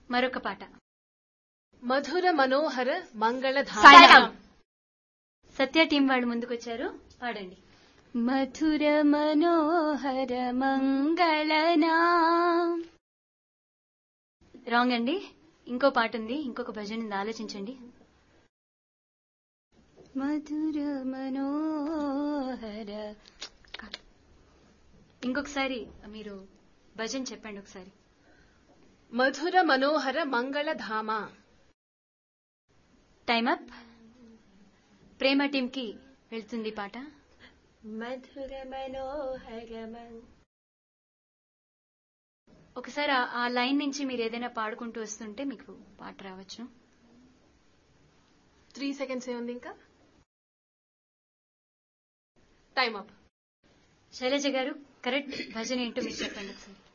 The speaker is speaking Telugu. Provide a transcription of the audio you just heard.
మరొక పాట మధుర మనోహర మంగళ సాయిరామ్. సత్య టీం వాళ్ళు ముందుకొచ్చారు పాడండి మధుర మనోహర మంగళనా రాంగ్ అండి ఇంకో పాట ఉంది ఇంకొక భజన ఉంది ఆలోచించండి మధుర మనోహర ఇంకొకసారి మీరు భజన చెప్పండి ఒకసారి మధుర మనోహర మంగళ ధామ టైమ్ అప్ ప్రేమ టీం కి వెళ్తుంది ఈ పాట మధుర మనోహర ఒకసారి ఆ- ఆ లైన్ నుంచి మీరు ఏదైనా పాడుకుంటూ వస్తుంటే మీకు పాట రావచ్చు త్రీ సెకండ్స్ ఏముంది ఇంకా టైమ్ అప్ శైలజ గారు కరెక్ట్ భజన ఏంటో మీరు చెప్పండి ఒకసారి